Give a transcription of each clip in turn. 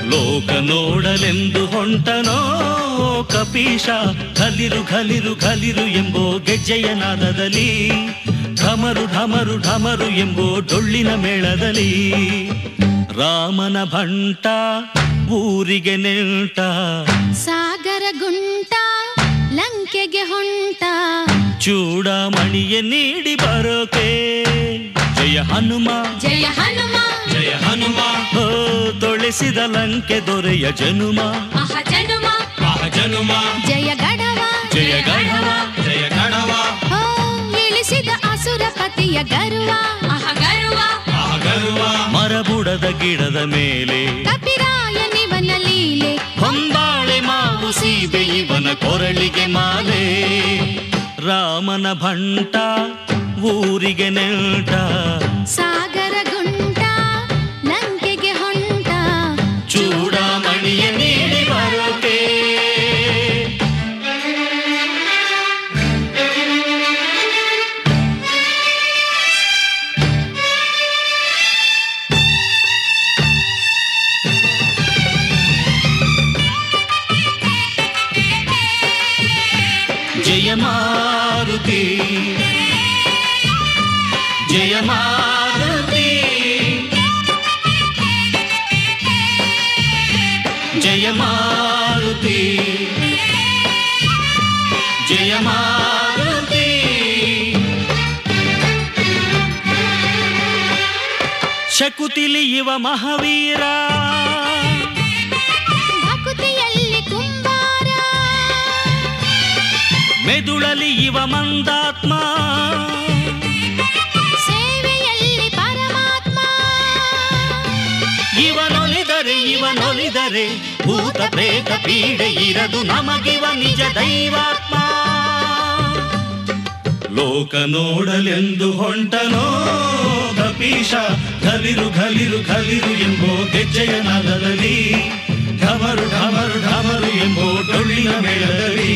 ಲೋಕ ನೋಡಲೆಂದು ಹೊಂಟನೋ ಕಪೀಶ ಖಲಿರು ಖಲಿರು ಖಲಿರು ಎಂಬೋ ಗೆಜ್ಜೆಯ ನಾದದಲ್ಲಿ ಢಮರು ಢಮರು ಢಮರು ಎಂಬೋ ಡೊಳ್ಳಿನ ಮೇಳದಲ್ಲಿ ರಾಮನ ಭಂಟ ಊರಿಗೆ ನೆಂಟ ಸಾಗರ ಗುಂಟ ಲಂಕೆಗೆ ಹೊಂಟ ಚೂಡಾಮಣಿಯ ನೀಡಿ ಬರೋಕೆ ಜಯ ಹನುಮ ಜಯ ಹನುಮ ಜಯ ಹನುಮ ಹೋ ತೊಳೆಸಿದ ಲಂಕೆ ದೊರೆಯ ಜನುಮ ಅಹ ಜನುಮ ಆಹ ಜನುಮ ಜಯ ಗಡವ ಜಯ ಗಣವ ಜಯ ಗಣವ ಹೋ ಇಳಿಸಿದ ಅಸುರ ಪತಿಯ ಗರ್ವ ಅಹ ಗರ್ವ ಆಹ ಗರ್ವ ಮರಬುಡದ ಗಿಡದ ಮೇಲೆ ಕಪಿರಾಯನಿವನ ಲೀಲೆ ಹೊಂಬಾಳೆ ಮಾವು ಸೀಬೆ ಇವನ ಕೊರಳಿಗೆ ಮಾಲೆ ರಾಮನ ಭಂಟ ಊರಿಗೆ ನೆಂಟ ಸಾಗರ ಗುಂಟ ಲಂಕೆಗೆ ಹೊಂಟ ಚೂಡಾಮಣಿಯ ನೀಡಿ ಬರೋಕೆ ಜಯ ಮಾರುತಿ ಜಯ ಮಾರುತಿ ಜಯ ಮಾರುತಿ ಜಯ ಮಾರುತಿ ಶಕುತಿಲಿ ಇವ ಮಹಾವೀರ ಭಕುತಿಯಲ್ಲಿ ಕುಂಬಾರ ಮೆದುಳಲಿ ಇವ ಮಂದಾತ್ಮ ಸೇವೆಯಲ್ಲಿ ಪರಮಾತ್ಮ ಇವನೊಲಿದರೆ ಇವನೊಲಿದರೆ ಭೂತ ಪ್ರೇತ ಪೀಡೆ ಇರದು ನಮಗಿವ ನಿಜ ದೈವಾತ್ಮ ಲೋಕ ನೋಡಲೆಂದು ಹೊಂಟನೋ ಕಪೀಶ ಘಲಿರು ಘಲಿರು ಘಲಿರು ಎಂಬೋ ಗೆಜ್ಜೆಯ ನಾದದಲ್ಲಿ ಢಮರು ಢಮರು ಢಮರು ಎಂಬೋ ಡೊಳ್ಳಿನ ಮೇಳದಲ್ಲಿ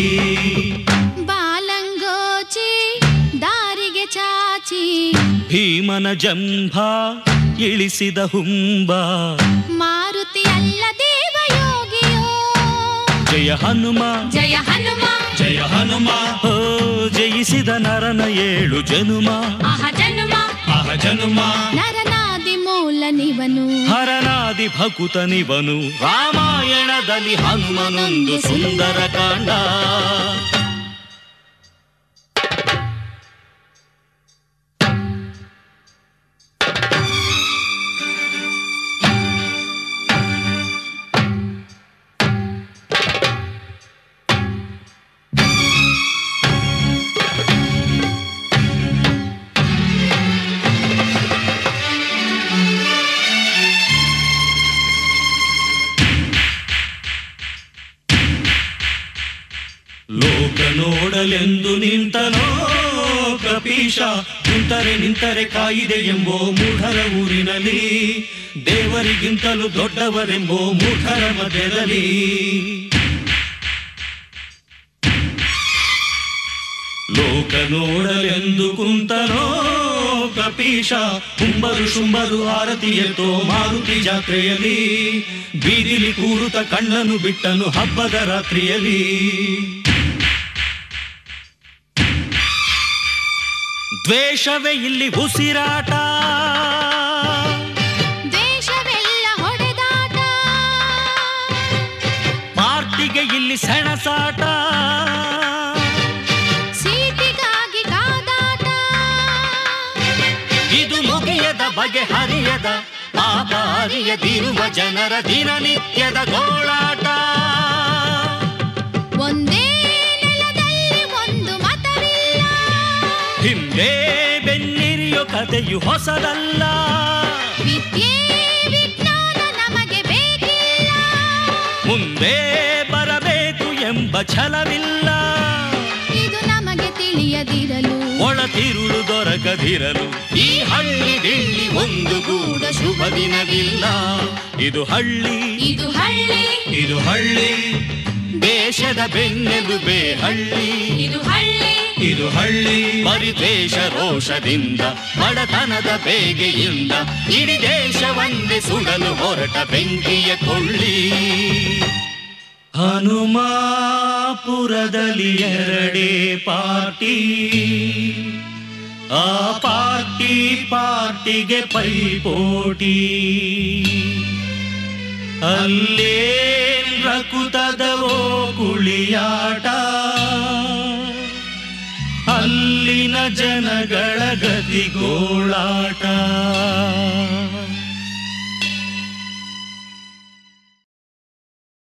ಬಾಲಂಗೋಚಿ ದಾರಿಗೆ ಚಾಚಿ ಭೀಮನ ಜಂಭ ಇಳಿಸಿದ ಹುಂಬ ಮಾರುತಿಯಲ್ಲ ದೇವಯೋಗಿಯೋ ಜಯ ಹನುಮ ಜಯ ಹನುಮ ಜಯ ಹನುಮ ಹೋ ಜಯಿಸಿದ ನರನ ಏಳು ಜನುಮ ಅಹ ಜನುಮ ಆಹ ಜನುಮ ನರನಾದಿ ಮೂಲ ನಿವನು ಹರನಾದಿ ಭಕುತನಿವನು ರಾಮಾಯಣದಲ್ಲಿ ಹನುಮನೊಂದು ಸುಂದರ ಕಾಂಡ ಲೋಕ ನೋಡಲೆಂದು ನಿಂತನೋ ಕಪೀಶ ನಿಂತರೆ ನಿಂತರೆ ಕಾಯಿದೆ ಎಂಬೋ ಮೂಢರ ಊರಿನಲ್ಲಿ ದೇವರಿಗಿಂತಲೂ ದೊಡ್ಡವರೆಂಬೋ ಮೂಢರ ಮಧ್ಯದಲ್ಲಿ ಲೋಕ ನೋಡಲೆಂದು ಕುಂತನೋ ಕಪೀಶ ಕುಂಬರು ಶುಂಬರು ಆರತಿ ಎತ್ತೋ ಮಾರುತಿ ಜಾತ್ರೆಯಲ್ಲಿ ಬೀದಿಲಿ ಕೂಡುತ್ತ ಕಣ್ಣನು ಬಿಟ್ಟನು ಹಬ್ಬದ ರಾತ್ರಿಯಲ್ಲಿ ದ್ವೇಷವೇ ಇಲ್ಲಿ ಉಸಿರಾಟ ದ್ವೇಷವೆಲ್ಲ ಹೊಡೆದಾಟ ಪಾರ್ಟಿಗೆ ಇಲ್ಲಿ ಸೆಣಸಾಟ ಸೀಟಿಗಾಗಿ ಕಾದಾಟ ಇದು ಮುಗಿಯದ ಬಗೆಹರಿಯದ ಪಾಪ ಅರಿಯದಿರುವ ಜನರ ದಿನನಿತ್ಯದ ಗೋಳಾಟ ಒಂದೇ ನೆಲದಲ್ಲಿ ಒಂದು ಮತವಿಲ್ಲ ಹಿಂದೆ ಬೆನ್ನಿರಿಯೋ ಕಥೆಯು ಹೊಸದಲ್ಲ ವಿದ್ಯೆ ವಿಜ್ಞಾನ ನಮಗೆ ಬೇಕಿಲ್ಲ ಮುಂದೆ ಬರಬೇಕು ಎಂಬ ಛಲವಿಲ್ಲ ಇದು ನಮಗೆ ತಿಳಿಯದಿರಲು ಒಳತಿರುಳು ದೊರಕದಿರಲು ಈ ಹಳ್ಳಿ ದಿಳ್ಳಿ ಒಂದು ಕೂಡ ಶುಭ ದಿನವಿಲ್ಲ ಇದು ಹಳ್ಳಿ ಇದು ಹಳ್ಳಿ ಇದು ಹಳ್ಳಿ ದೇಶದ ಬೆನ್ನೆಲುಬೆ ಹಳ್ಳಿ ಇದು ಹಳ್ಳಿ ಇದು ಹಳ್ಳಿ ಪರಿದ್ವೇಷ ರೋಷದಿಂದ ಬಡತನದ ಬೇಗೆಯಿಂದ ಇಡೀ ದೇಶವನ್ನೇ ಸುಡ ಸುಡಲು ಹೊರಟ ಬೆಂಕಿಯ ಕೊಳ್ಳಿ ಹನುಮಾಪುರದಲ್ಲಿ ಎರಡೇ ಪಾರ್ಟಿ ಆ ಪಾರ್ಟಿ ಪಾರ್ಟಿಗೆ ಪೈಪೋಟಿ ಅಲ್ಲೇನ್ ರಕುತದವೋ ಕುಳಿಯಾಟ ಅಲ್ಲಿನ ಜನಗಳ ಗತಿಗೋಳಾಟ